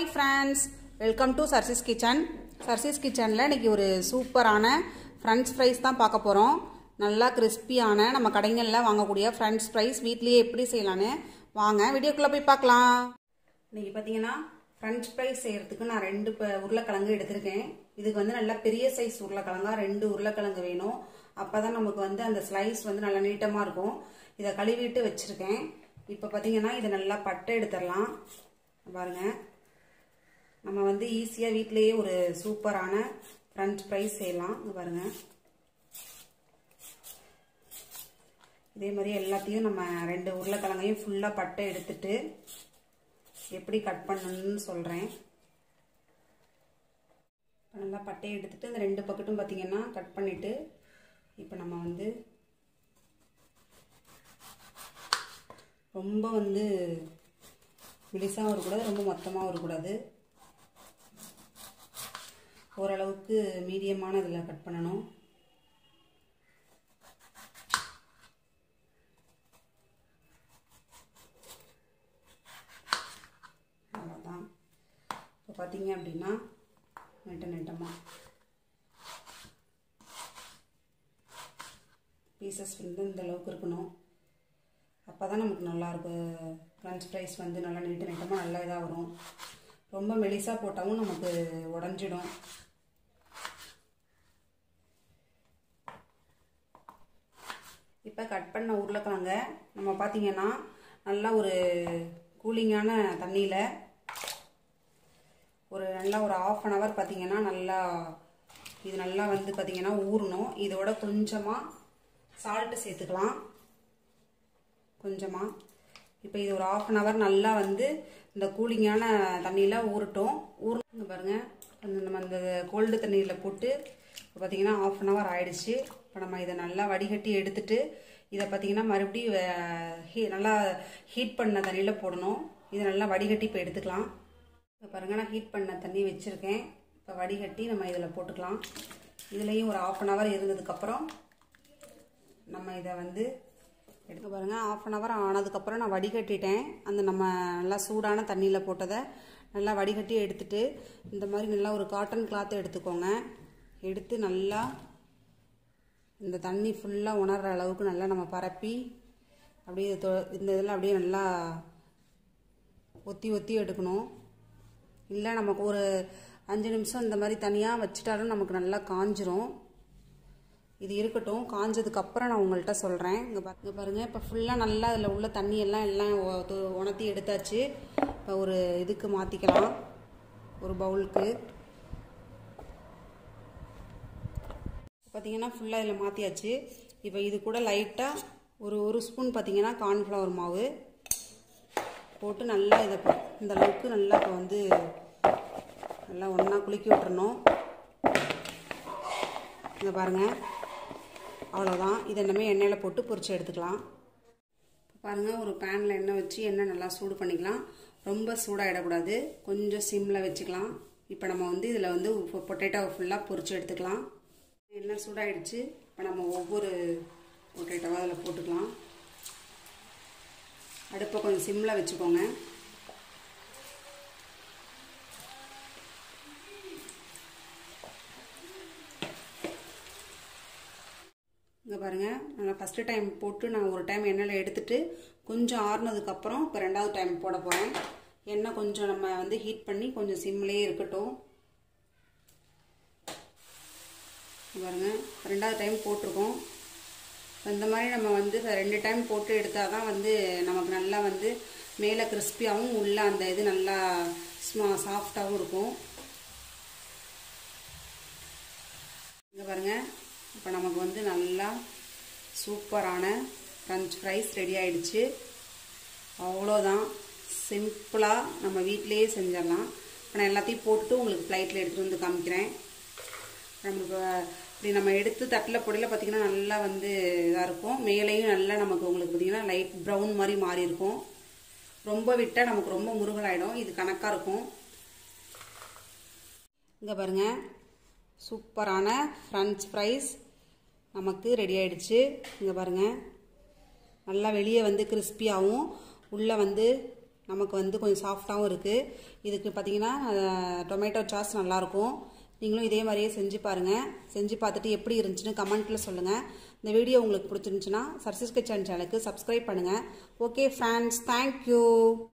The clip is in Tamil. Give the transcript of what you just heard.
hi friends welcome to Sarsis kitchen Sarsis கிச்சனில் இன்றைக்கி ஒரு சூப்பரான ஃப்ரெண்ட்ஸ் ஃப்ரைஸ் தான் பார்க்க போகிறோம் நல்லா கிறிஸ்பியான நம்ம கடைகளில் வாங்கக்கூடிய ஃப்ரெண்ட்ஸ் ஃப்ரைஸ் வீட்லேயே எப்படி செய்யலான்னு வாங்க வீடியோக்குள்ளே போய் பார்க்கலாம் இன்றைக்கி பார்த்தீங்கன்னா ஃப்ரெஞ்ச் ஃப்ரைஸ் செய்கிறதுக்கு நான் ரெண்டு ப- உருளைக்கிழங்கு எடுத்திருக்கேன் இதுக்கு வந்து நல்லா பெரிய சைஸ் உருளைக்கிழங்கா ரெண்டு உருளைக்கிழங்கு வேணும் அப்போ தான் நமக்கு வந்து அந்த ஸ்லைஸ் வந்து நல்லா நீட்டமாக இருக்கும் இதை கழுவிட்டு வச்சுருக்கேன் இப்போ பார்த்தீங்கன்னா இதை நல்லா பட்டை எடுத்துடலாம் பாருங்க நம்ம வந்து ஈஸியாக வீட்டிலேயே ஒரு சூப்பரான ஃப்ரெஞ்ச் ஃப்ரைஸ் செய்யலாம் இங்க பாருங்க இதே மாதிரி எல்லாத்தையும் நம்ம ரெண்டு உருளைக்கிழங்கையும் ஃபுல்லாக பட்டை எடுத்துட்டு எப்படி கட் பண்ணணும்னு சொல்கிறேன் நல்லா பட்டையை எடுத்துட்டு அந்த ரெண்டு பக்கட்டும் பார்த்தீங்கன்னா கட் பண்ணிவிட்டு இப்போ நம்ம வந்து ரொம்ப வந்து மெலிசாகவும் இருக்கக்கூடாது ரொம்ப மொத்தமாகவும் இருக்கக்கூடாது ஓரளவுக்கு மீடியமான இதில் கட் பண்ணணும் அவ்வளோதான் இப்போ பார்த்தீங்க அப்படின்னா நெட்ட நெட்டமாக பீசஸ் வந்து இந்த அளவுக்கு இருக்கணும் அப்போ தான் நமக்கு நல்லாயிருக்கும் ஃப்ரெஞ்ச் ஃப்ரைஸ் வந்து நல்லா நீட்டு நெட்டமாக நல்லா இதாக வரும் ரொம்ப மெலிசாக போட்டாலும் நமக்கு உடஞ்சிடும் இப்போ கட் பண்ண உருளைக்கிழங்க நம்ம பார்த்தீங்கன்னா நல்லா ஒரு கூலிங்கான தண்ணியில் ஒரு நல்லா ஒரு ஆஃப் அன் ஹவர் பார்த்தீங்கன்னா நல்லா இது நல்லா வந்து பார்த்தீங்கன்னா ஊறணும் இதோட கொஞ்சமாக சால்ட்டு சேர்த்துக்கலாம் கொஞ்சமாக இப்போ இது ஒரு ஆஃப் அன் ஹவர் நல்லா வந்து இந்த கூலிங்கான தண்ணியில் ஊறட்டும் ஊறுங்க பாருங்கள் அந்த நம்ம அந்த கோல்டு தண்ணியில் போட்டு இப்போ பார்த்தீங்கன்னா ஆஃப் அன் ஹவர் ஆயிடுச்சு இப்போ நம்ம இதை நல்லா வடிகட்டி எடுத்துட்டு இதை பார்த்தீங்கன்னா மறுபடியும் அஹ், ஹீ நல்லா ஹீட் பண்ண தண்ணியில் போடணும் இதை நல்லா வடிகட்டி இப்போ எடுத்துக்கலாம் இப்போ பாருங்கள் நான் ஹீட் பண்ண தண்ணி வச்சுருக்கேன் இப்போ வடிகட்டி நம்ம இதில் போட்டுக்கலாம் இதுலேயும் ஒரு ஆஃப் அன் ஹவர் இருந்ததுக்கப்புறம் நம்ம இதை வந்து எடுக்க பாருங்கள் ஆஃப் அன் ஹவர் ஆனதுக்கப்புறம் நான் வடிகட்டிட்டேன் அந்த நம்ம நல்லா சூடான தண்ணியில் போட்டதை நல்லா வடிகட்டி எடுத்துட்டு இந்த மாதிரி நல்லா ஒரு காட்டன் கிளாத் எடுத்துக்கோங்க எடுத்து நல்லா இந்த தண்ணி ஃபுல்லாக உணர்கிற அளவுக்கு நல்லா நம்ம பரப்பி அப்படியே தொ- இந்த இதில் அப்படியே நல்லா ஒத்தி ஒத்தி எடுக்கணும் இல்லை நமக்கு ஒரு அஞ்சு நிமிஷம் இந்த மாதிரி தனியாக வச்சுட்டாலும் நமக்கு நல்லா காஞ்சிரும் இது இருக்கட்டும் காஞ்சதுக்கு அப்புறம் நான் உங்கள்கிட்ட சொல்கிறேன் இங்கே பா இங்கே பாருங்கள் இப்போ ஃபுல்லாக நல்லா அதில் உள்ள தண்ணி எல்லாம் எல்லாம் ஒ- தொ- உணர்த்தி எடுத்தாச்சு இப்போ ஒரு இதுக்கு மாற்றிக்கலாம் ஒரு பவுலுக்கு பார்த்தீங்கன்னா ஃபுல்லாக இதில் மாற்றியாச்சு இப்போ இது கூட லைட்டாக ஒரு ஒரு ஸ்பூன் பார்த்தீங்கன்னா கார்ன்ஃப்ளவர் மாவு போட்டு நல்லா இதை ப- இந்த அளவுக்கு நல்லா இப்போ வந்து நல்லா ஒன்றா குலுக்கி விட்டுறணும் இங்கே பாருங்கள் அவ்வளோதான் இதை இனிமேல் எண்ணெயில் போட்டு பொரிச்சு எடுத்துக்கலாம் பாருங்கள் ஒரு பேனில் எண்ணெய் வச்சு எண்ணெய் நல்லா சூடு பண்ணிக்கலாம் ரொம்ப சூடாகிடக்கூடாது கொஞ்சம் சிம்மில் வச்சுக்கலாம் இப்போ நம்ம வந்து இதில் வந்து பொட்டேட்டோவை ஃபுல்லாக பொரிச்சு எடுத்துக்கலாம் எண்ணெய் சூடாயிடுச்சு இப்போ நம்ம ஒவ்வொரு பொட்டேட்டோவாக அதில் போட்டுக்கலாம் அடுப்பை கொஞ்சம் சிம்மில் வச்சுக்கோங்க இங்கே பாருங்கள் நான் ஃபஸ்ட்டு டைம் போட்டு நான் ஒரு டைம் எண்ணெயில் எடுத்துட்டு கொஞ்சம் ஆறுனதுக்கப்புறம் இப்போ ரெண்டாவது டைம் போட போகிறேன் எண்ணெய் கொஞ்சம் நம்ம வந்து ஹீட் பண்ணி கொஞ்சம் சிம்லேயே இருக்கட்டும் இங்க பாருங்க ரெண்டாவது டைம் போட்டிருக்கோம் இப்ப இந்த மாதிரி நம்ம வந்து இப்ப ரெண்டு டைம் போட்டு எடுத்தால் தான் வந்து நமக்கு நல்லா வந்து மேலே கிறிஸ்பியாகவும் உள்ள அந்த இது நல்லா ஸ்மா சாஃப்டாகவும் இருக்கும் இங்கே பாருங்க இப்போ நமக்கு வந்து நல்லா சூப்பரான ஃப்ரெஞ்ச் ஃப்ரைஸ் ரெடி ஆயிடுச்சு அவ்வளோதான் சிம்பிளாக நம்ம வீட்டிலேயே செஞ்சிடலாம் இப்போ நான் எல்லாத்தையும் போட்டு உங்களுக்கு ஃப்ளைட்டில் எடுத்துகிட்டு வந்து காமிக்கிறேன் நமக்கு இப்படி நம்ம எடுத்து தட்டில் பொடியில் பார்த்தீங்கன்னா நல்லா வந்து இதாக இருக்கும் மேலேயும் நல்லா நமக்கு உங்களுக்கு பார்த்தீங்கன்னா லைட் ப்ரௌன் மாதிரி மாறி இருக்கும் ரொம்ப விட்டால் நமக்கு ரொம்ப முருகலாயிடும் இது கணக்காக இருக்கும் இங்கே பாருங்க சூப்பரான ஃப்ரெஞ்ச் ஃப்ரைஸ் நமக்கு ரெடி ஆயிடுச்சு இங்கே பாருங்க நல்லா வெளியே வந்து கிறிஸ்பியாகவும் உள்ளே வந்து நமக்கு வந்து கொஞ்சம் சாஃப்டாகவும் இருக்குது இதுக்கு பார்த்தீங்கன்னா டொமேட்டோ சாஸ் நல்லாயிருக்கும் நீங்களும் இதே மாதிரியே செஞ்சு பாருங்கள் செஞ்சு பார்த்துட்டு எப்படி இருந்துச்சுன்னு கமெண்ட்டில் சொல்லுங்கள் இந்த வீடியோ உங்களுக்கு பிடிச்சிருந்துச்சுன்னா சர்சிஸ் கிச்சன் சேனலுக்கு சப்ஸ்கிரைப் பண்ணுங்கள் ஓகே ஃப்ரெண்ட்ஸ் தேங்க்யூ